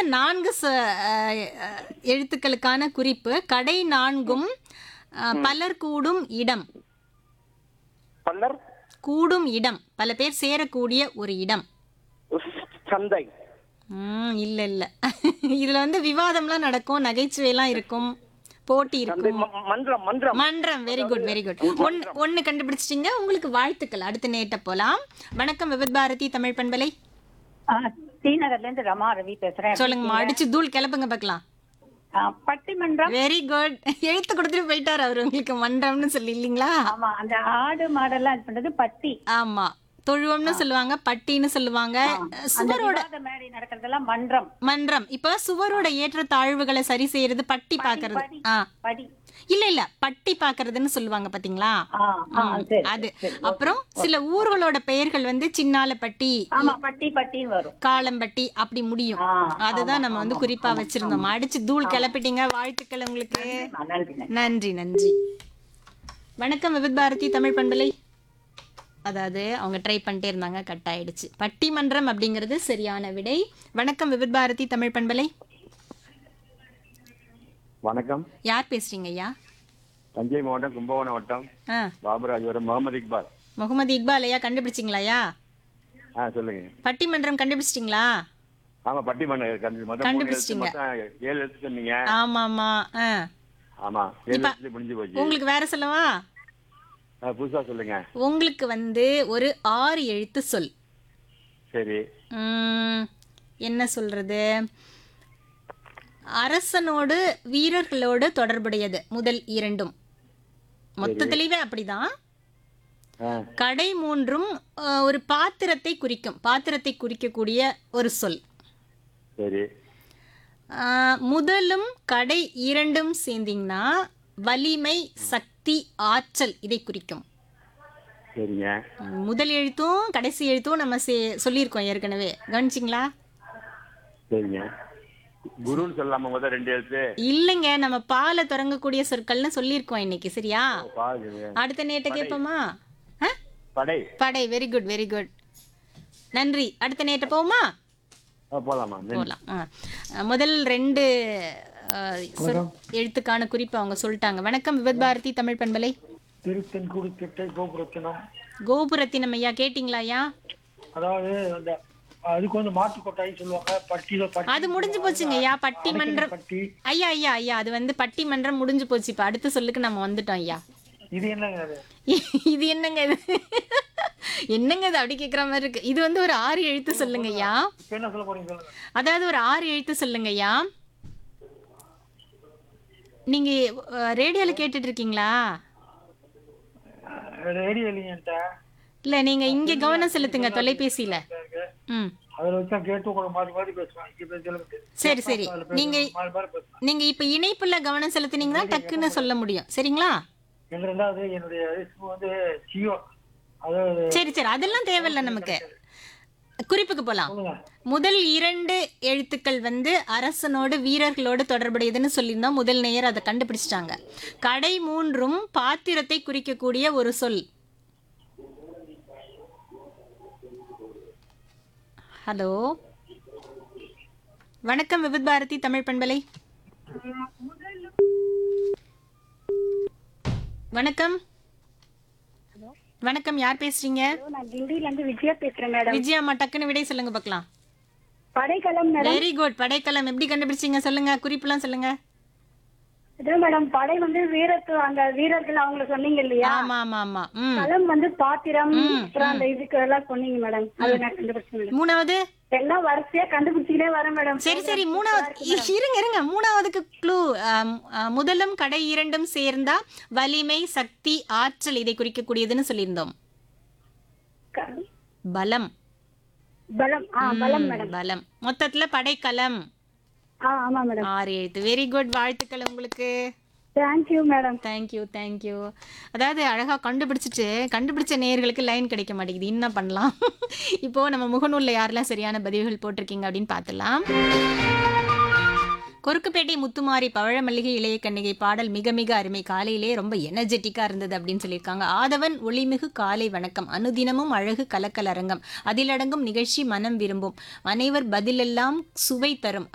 நான்கு ச- அஹ், அஹ், எழுத்துக்களுக்கான குறிப்பு கடை நான்கும் அஹ், பலர் கூடும் இடம் பல்லர் கூடும் இடம் பல பேர் சேரக்கூடிய ஒரு இடம் சந்தை ம் இல்ல இல்ல இதுல வந்து விவாதம்லாம் நடக்கும் நகைச்சுவைலாம் இருக்கும் போட்டி சந்தை இருக்கும் ம- மன்றம் மன்றம் மன்றம் வெரி குட் வெரி குட் ஒன்னு ஒன்னு கண்டுபிடிச்சிட்டீங்க உங்களுக்கு வாழ்த்துக்கள் அடுத்த நேட்ட போலாம் வணக்கம் விபத் பாரதி தமிழ் பண்பலை ஆ, ஸ்ரீநகர்ல இருந்து ரமா ரவி பேசுறேன் சொல்லுங்கம்மா அடிச்சு தூள் கிளப்புங்க பார்க்கலாம் ஆ, பட்டிமன்றம் வெரி குட் எழுத்து கொடுத்துட்டு போயிட்டாரு அவர் உங்களுக்கு மன்றம்னு சொல்லி இல்லைங்களா ஆமா அந்த ஆடு மாடெல்லாம் இது பண்றது பட்டி ஆமா தொழுவம்னு சொல்லுவாங்க பட்டின்னு சொல்லுவாங்க அந்த சுவரோட விவாத மேடை நடக்கிறதெல்லாம் மன்றம் மன்றம் இப்ப சுவரோட ஏற்ற தாழ்வுகளை சரி செய்யறது பட்டி பாக்குறது படி. ஆ படி இல்ல இல்ல பட்டி பாக்குறதுன்னு சொல்லுவாங்க பாத்தீங்களா ஆ, ஆ, ம், சரி, அது அப்புறம் சில ஊர்களோட பெயர்கள் வந்து சின்னாலப்பட்டி ஆமா பட்டி பட்டின்னு வரும் காலம்பட்டி அப்படி முடியும் ஆ, அதுதான் நம்ம வந்து குறிப்பா வச்சிருந்தோம் அடிச்சு தூள் கிளப்பிட்டீங்க வாழ்த்துக்கள் உங்களுக்கு ஆ, நன்றி நன்றி. நன்றி நன்றி வணக்கம் விவித் பாரதி தமிழ் பண்பலை அதாவது அவங்க ட்ரை பண்ணிட்டே இருந்தாங்க கட் ஆயிடுச்சு பட்டிமன்றம் அப்படிங்கிறது சரியான விடை வணக்கம் விவித் பாரதி தமிழ் பண்பலை வணக்கம் யார் பேசுறீங்க ஐயா தஞ்சை மாவட்டம் கும்பகோணம் வட்டம் ஆ பாபராஜபுரம் முகமது இக்பால் முகமது இக்பால் ஐயா கண்டுபிடிச்சிங்களா ஐயா ஆ சொல்லுங்க பட்டிமன்றம் கண்டுபிடிச்சிட்டிங்களா ஆமா பட்டிமன்றம் கண்டு- மொத்தம் மூணு எழுத்து, கண்டுபிடிச்சிட்டீங்க. மொத்தம் ஏழு எழுத்து சொன்னீங்க ஆமா ஆமா ஆ ஆமா ஏழு இப்ப- எழுத்து முடிஞ்சு போச்சு உங்களுக்கு வேற சொல்லவா ஆ, புதுசா சொல்லுங்க உங்களுக்கு வந்து ஒரு ஆறு எழுத்து சொல் சரி உம், என்ன சொல்றது அரசனோடு வீரர்களோடு தொடர்புடையது முதல் இரண்டும் மொத்தத்திலேயே அப்படிதான் ஆ, கடை மூன்றும் அஹ், ஒரு பாத்திரத்தை குறிக்கும் பாத்திரத்தை குறிக்கக்கூடிய ஒரு சொல் சரி ஆஹ், முதலும் கடை இரண்டும் சேர்ந்தீங்கன்னா வலிமை சக்தி ஆற்றல் இதை குறிக்கும் சரிங்க உம், முதல் எழுத்தும் கடைசி எழுத்தும் நம்ம சே- சொல்லியிருக்கோம் ஏற்கனவே கவனிச்சிங்களா சரிங்க குருன்னு சொல்லாம முதல் ரெண்டு எழுத்து இல்லைங்க நம்ம பாலை தொடங்கக்கூடிய சொற்கள்னு சொல்லியிருக்கோம் இன்னைக்கு சரியா பாருங்க அடுத்த நேட்ட கேட்போமா ஆ? படை படை வெரி குட் வெரி குட் நன்றி அடுத்த நேட்ட போவோமா ஆ, போலாமா நன்றி. போகலாம் ஆ. முதல் ரெண்டு ஆ, சொல் எழுத்துக்கான குறிப்பு அவங்க சொல்லிட்டாங்க வணக்கம் விபத் பாரதி தமிழ் பண்பலை திருத்தென்குடி திட்டை கோபுரத்தினம் கோபுரத்தினம் ஐயா கேட்டிங்களா ஐயா அதாவது அந்த அதுக்கு வந்து மாட்டு கொட்டாய் சொல்லுவாங்க பட்டியில பட்டி அது முடிஞ்சு போச்சுங்க ஐயா பட்டிமன்றம் பட்டி ஐயா ஐயா ஐயா அது வந்து பட்டிமன்றம் முடிஞ்சு போச்சு இப்ப அடுத்த சொல்லுக்கு நம்ம வந்துட்டோம் ஐயா இது என்னங்க அது இது என்னங்க இது என்னங்க இது அப்படி கேக்குற மாதிரி இருக்கு இது வந்து ஒரு ஆறு எழுத்து சொல்லுங்க ஐயா இப்ப என்ன சொல்ல போறீங்க சொல்லுங்க அதாவது ஒரு ஆறு எழுத்து சொல்லுங்க ஐயா நீங்க ரேடியோல கேட்டுட்டு இருக்கீங்களா ரேடியோ இல்லைங்கன்ட்ட இல்ல நீங்க இங்க கவனம் செலுத்துங்க தொலைபேசியில ம் அதுல வச்சா கேட்டு கூட மாறி மாறி பேசுவாங்க இப்ப சொல்லுங்க சரி சரி நீங்க மாறி மாறி பேசுவாங்க நீங்க இப்ப இணைப்புல கவனம் செலுத்துனீங்கன்னா டக்குன்னு சொல்ல முடியும் சரிங்களா எங்க ரெண்டாவது என்னுடைய வயசு வந்து சியோ அதாவது சரி சரி அதெல்லாம் தேவையில்ல நமக்கு குறிப்புக்கு போலாம் சொல்லுங்க முதல் இரண்டு எழுத்துக்கள் வந்து அரசனோடு வீரர்களோடு தொடர்புடையதுன்னு சொல்லியிருந்தோம் முதல் நேயர் அதை கண்டுபிடிச்சிட்டாங்க கடை மூன்றும் பாத்திரத்தை குறிக்கக்கூடிய ஒரு சொல் ஹலோ வணக்கம் விவித் பாரதி தமிழ் பண்பலை வணக்கம் வணக்கம் யார் பேசுறீங்க நான் கிண்டில இருந்து விஜயா பேசுறேன் மேடம் விஜயா அம்மா டக்குன்னு விடை சொல்லுங்க பார்க்கலாம் படைக்கலம் மேடம் வெரி குட் படைக்கலம் எப்படி கண்டுபிடிச்சீங்க சொல்லுங்க குறிப்புலாம் சொல்லுங்க இதான் மேடம் படை வந்து வீரத்து அந்த வீரர்கள் அவங்கள சொன்னீங்க இல்லையா ஆமா ஆமா ஆமா ம் களம் வந்து பாத்திரம் அப்புறம் அந்த இதுக்கு எல்லாம் சொன்னீங்க மேடம் அதை நான் கண்டுபிடிச்சேன் மேடம் மூணாவது எல்லாம் வரிசையா கண்டுபிடிச்சிக்கிட்டே வரேன் மேடம் சரி சரி மூணாவது இ- இருங்க இருங்க மூணாவதுக்கு க்ளூ முதலும் கடை இரண்டும் சேர்ந்தா வலிமை சக்தி ஆற்றல் இதை குறிக்கக்கூடியதுன்னு சொல்லியிருந்தோம் க- பலம் பலம் ஆ பலம் மேடம் பலம் மொத்தத்துல படைக்கலம் ஆ ஆமா மேடம் ஆறு எழுத்து வெரி குட் வாழ்த்துக்கள் உங்களுக்கு தேங்க்யூ மேடம் தேங்க்யூ தேங்க்யூ அதாவது அழகாக கண்டுபிடிச்சிட்டு கண்டுபிடிச்ச நேயர்களுக்கு லைன் கிடைக்க மாட்டேங்குது என்ன பண்ணலாம் இப்போ நம்ம முகநூலில் யாரெல்லாம் சரியான பதிவுகள் போட்டிருக்கீங்க அப்படின்னு பார்த்துலாம் கொருக்குப்பேட்டை முத்துமாரி பவழமல்லிகை இளைய கன்னிகை பாடல் மிக மிக அருமை காலையிலே ரொம்ப எனர்ஜெட்டிக்காக இருந்தது அப்படின்னு சொல்லியிருக்காங்க ஆதவன் ஒளிமிகு காலை வணக்கம் அனுதினமும் அழகு கலக்கல் அரங்கம் அதிலடங்கும் நிகழ்ச்சி மனம் விரும்பும் அனைவர் பதிலெல்லாம் சுவை தரும்